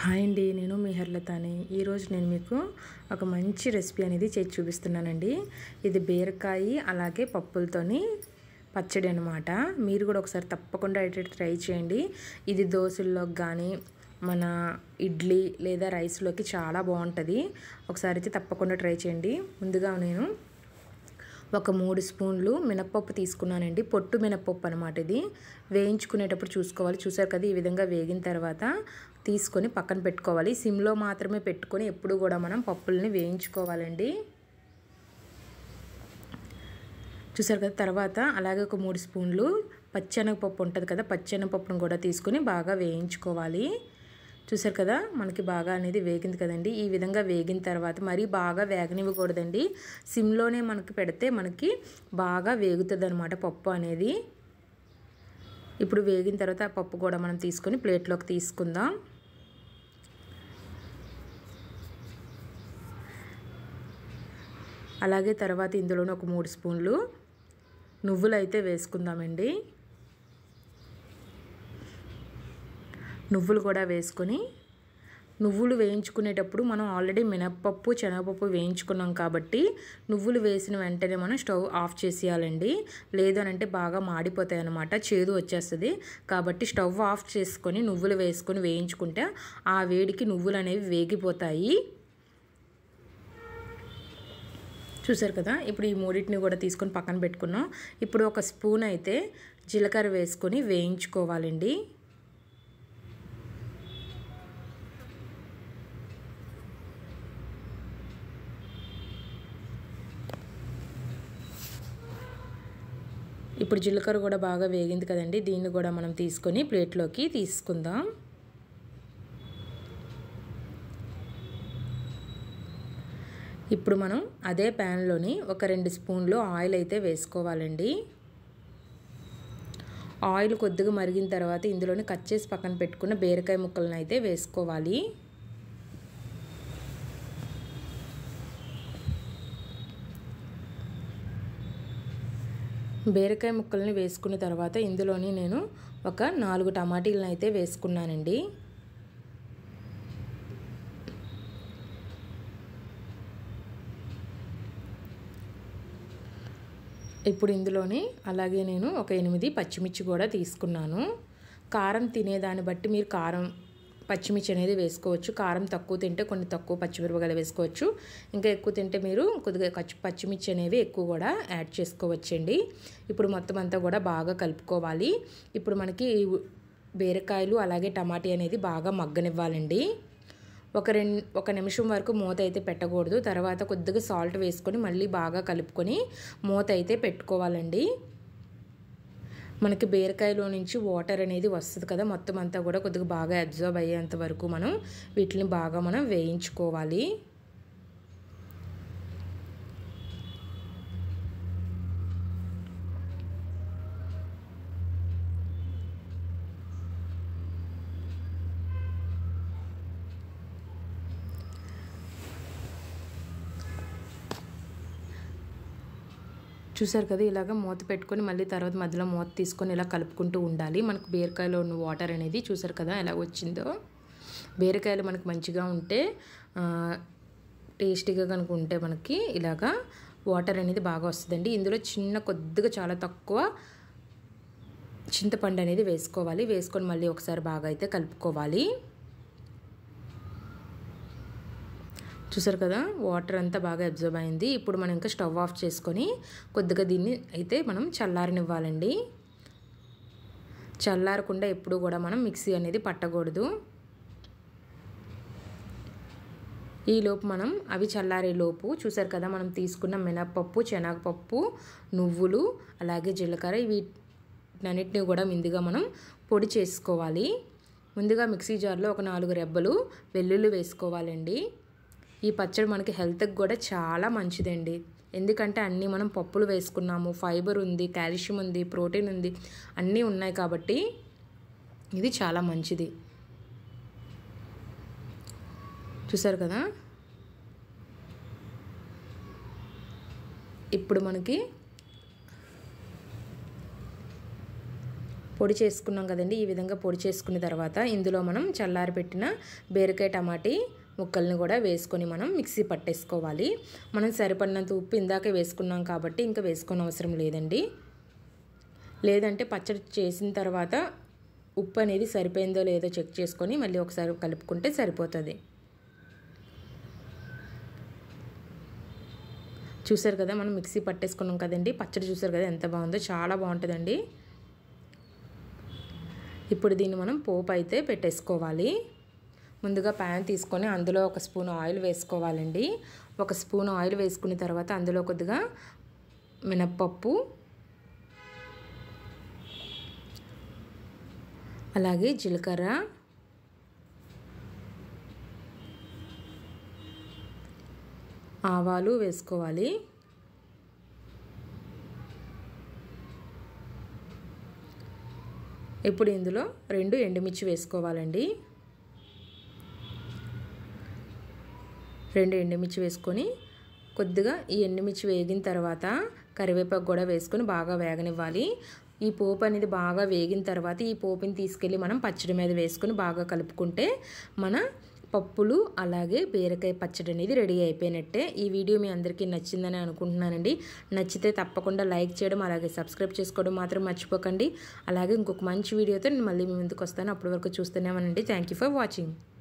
hi అండి నేను మీ హర్లతాని ఈరోజు నేను మీకు ఒక మంచి రెసిపీ అనేది చేసి చూపిస్తున్నానండి ఇది బీరకాయ అలాగే పప్పులతోని పచ్చడి అనమాట మీరు కూడా ఒకసారి తప్పకుండా అయితే ట్రై చేయండి ఇది దోశల్లోకి కానీ మన ఇడ్లీ లేదా రైస్లోకి చాలా బాగుంటుంది ఒకసారి అయితే తప్పకుండా ట్రై చేయండి ముందుగా నేను ఒక మూడు స్పూన్లు మినప్పప్పు తీసుకున్నానండి పొట్టు మినప్పప్పు అనమాట ఇది వేయించుకునేటప్పుడు చూసుకోవాలి చూసారు కదా ఈ విధంగా వేగిన తర్వాత తీసుకొని పక్కన పెట్టుకోవాలి సిమ్లో మాత్రమే పెట్టుకొని ఎప్పుడు కూడా మనం పప్పుల్ని వేయించుకోవాలండి చూసారు కదా తర్వాత అలాగే ఒక మూడు స్పూన్లు పచ్చెనగపప్పు ఉంటుంది కదా పచ్చెనగపప్పును కూడా తీసుకొని బాగా వేయించుకోవాలి చూసారు కదా మనకి బాగా అనేది వేగింది కదండి ఈ విధంగా వేగిన తర్వాత మరీ బాగా వేగనివ్వకూడదండి సిమ్లోనే మనకి పెడితే మనకి బాగా వేగుతుంది అనమాట పప్పు అనేది ఇప్పుడు వేగిన తర్వాత ఆ పప్పు కూడా మనం తీసుకొని ప్లేట్లోకి తీసుకుందాం అలాగే తర్వాత ఇందులోనే ఒక మూడు స్పూన్లు నువ్వులు అయితే వేసుకుందామండి నువ్వులు కూడా వేసుకొని నువ్వులు వేయించుకునేటప్పుడు మనం ఆల్రెడీ మినప్పప్పు శనగపప్పు వేయించుకున్నాం కాబట్టి నువ్వులు వేసిన వెంటనే మనం స్టవ్ ఆఫ్ చేసేయాలండి లేదు అని అంటే బాగా మాడిపోతాయి అన్నమాట చేదు వచ్చేస్తుంది కాబట్టి స్టవ్ ఆఫ్ చేసుకొని నువ్వులు వేసుకొని వేయించుకుంటే ఆ వేడికి నువ్వులు అనేవి వేగిపోతాయి చూసారు కదా ఇప్పుడు ఈ మూడింటిని కూడా తీసుకొని పక్కన పెట్టుకున్నాం ఇప్పుడు ఒక స్పూన్ అయితే జీలకర్ర వేసుకొని వేయించుకోవాలండి ఇప్పుడు జీలకర్ర కూడా బాగా వేగింది కదండి దీన్ని కూడా మనం తీసుకొని ప్లేట్లోకి తీసుకుందాం ఇప్పుడు మనం అదే ప్యాన్లోని ఒక రెండు స్పూన్లు ఆయిల్ అయితే వేసుకోవాలండి ఆయిల్ కొద్దిగా మరిగిన తర్వాత ఇందులోని కట్ చేసి పక్కన పెట్టుకున్న బీరకాయ ముక్కలను అయితే వేసుకోవాలి బీరకాయ ముక్కల్ని వేసుకున్న తర్వాత ఇందులోని నేను ఒక నాలుగు టమాటీలను అయితే వేసుకున్నానండి ఇప్పుడు ఇందులోని అలాగే నేను ఒక ఎనిమిది పచ్చిమిర్చి కూడా తీసుకున్నాను కారం తినేదాన్ని బట్టి మీరు కారం పచ్చిమిర్చి అనేది వేసుకోవచ్చు కారం తక్కువ తింటే కొన్ని తక్కువ పచ్చిమిరపకాయలు వేసుకోవచ్చు ఇంకా ఎక్కువ తింటే మీరు కొద్దిగా పచ్చిమిర్చి అనేవి ఎక్కువ కూడా యాడ్ చేసుకోవచ్చండి ఇప్పుడు మొత్తం అంతా కూడా బాగా కలుపుకోవాలి ఇప్పుడు మనకి బీరకాయలు అలాగే టమాటీ అనేది బాగా మగ్గనివ్వాలండి ఒక రెండు ఒక నిమిషం వరకు మూత అయితే పెట్టకూడదు తర్వాత కొద్దిగా సాల్ట్ వేసుకొని మళ్ళీ బాగా కలుపుకొని మూత అయితే పెట్టుకోవాలండి మనకి బీరకాయలో నుంచి వాటర్ అనేది వస్తుంది కదా మొత్తం అంతా కూడా కొద్దిగా బాగా అబ్జర్వ్ అయ్యేంత వరకు మనం వీటిని బాగా మనం వేయించుకోవాలి చూసారు కదా ఇలాగ మూత పెట్టుకొని మళ్ళీ తర్వాత మధ్యలో మూత తీసుకొని ఇలా కలుపుకుంటూ ఉండాలి మనకు బీరకాయలో ఉన్న వాటర్ అనేది చూసారు కదా ఎలా వచ్చిందో బీరకాయలు మనకు మంచిగా ఉంటే టేస్టీగా కనుక ఉంటే మనకి ఇలాగా వాటర్ అనేది బాగా వస్తుందండి ఇందులో చిన్న కొద్దిగా చాలా తక్కువ చింతపండు అనేది వేసుకోవాలి వేసుకొని మళ్ళీ ఒకసారి బాగా అయితే కలుపుకోవాలి చూసారు కదా వాటర్ అంతా బాగా అబ్జర్వ్ అయింది ఇప్పుడు మనం ఇంకా స్టవ్ ఆఫ్ చేసుకొని కొద్దిగా దీన్ని అయితే మనం చల్లారనివ్వాలండి చల్లారకుండా ఎప్పుడు కూడా మనం మిక్సీ అనేది పట్టకూడదు ఈ లోపు మనం అవి చల్లారే లోపు చూసారు కదా మనం తీసుకున్న మినప్పప్పు శనగపప్పు నువ్వులు అలాగే జీలకర్ర వీటన్నిటిని కూడా ముందుగా మనం పొడి చేసుకోవాలి ముందుగా మిక్సీ జార్లో ఒక నాలుగు రెబ్బలు వెల్లుల్లి వేసుకోవాలండి ఈ పచ్చడి మనకి హెల్త్కి కూడా చాలా మంచిదండి ఎందుకంటే అన్నీ మనం పప్పులు వేసుకున్నాము ఫైబర్ ఉంది కాల్షియం ఉంది ప్రోటీన్ ఉంది అన్నీ ఉన్నాయి కాబట్టి ఇది చాలా మంచిది చూసారు కదా ఇప్పుడు మనకి పొడి చేసుకున్నాం కదండి ఈ విధంగా పొడి చేసుకున్న తర్వాత ఇందులో మనం చల్లారి పెట్టిన బీరకాయ టమాటీ ముక్కల్ని కూడా వేసుకొని మనం మిక్సీ పట్టేసుకోవాలి మనం సరిపడినంత ఉప్పు ఇందాకే వేసుకున్నాం కాబట్టి ఇంకా వేసుకోని అవసరం లేదండి లేదంటే పచ్చడి చేసిన తర్వాత ఉప్పు అనేది సరిపోయిందో లేదో చెక్ చేసుకొని మళ్ళీ ఒకసారి కలుపుకుంటే సరిపోతుంది చూసారు కదా మనం మిక్సీ పట్టేసుకున్నాం కదండి పచ్చడి చూసారు కదా ఎంత బాగుందో చాలా బాగుంటుందండి ఇప్పుడు దీన్ని మనం పోపు అయితే పెట్టేసుకోవాలి ముందుగా ప్యాన్ తీసుకొని అందులో ఒక స్పూన్ ఆయిల్ వేసుకోవాలండి ఒక స్పూన్ ఆయిల్ వేసుకున్న తర్వాత అందులో కొద్దిగా మినప్పప్పు అలాగే జీలకర్ర ఆవాలు వేసుకోవాలి ఇప్పుడు ఇందులో రెండు ఎండుమిర్చి వేసుకోవాలండి రెండు ఎండుమిర్చి వేసుకొని కొద్దిగా ఈ ఎండుమిర్చి వేగిన తర్వాత కరివేపాకు కూడా వేసుకొని బాగా వేగనివ్వాలి ఈ పోపు అనేది బాగా వేగిన తర్వాత ఈ పోపుని తీసుకెళ్ళి మనం పచ్చడి మీద వేసుకొని బాగా కలుపుకుంటే మన పప్పులు అలాగే బీరకాయ పచ్చడి అనేది రెడీ అయిపోయినట్టే ఈ వీడియో మీ అందరికీ నచ్చిందని అనుకుంటున్నానండి నచ్చితే తప్పకుండా లైక్ చేయడం అలాగే సబ్స్క్రైబ్ చేసుకోవడం మాత్రం మర్చిపోకండి అలాగే ఇంకొక మంచి వీడియోతో నేను మళ్ళీ మీ ముందుకు వస్తాను అప్పటి వరకు చూస్తూనే థ్యాంక్ యూ ఫర్ వాచింగ్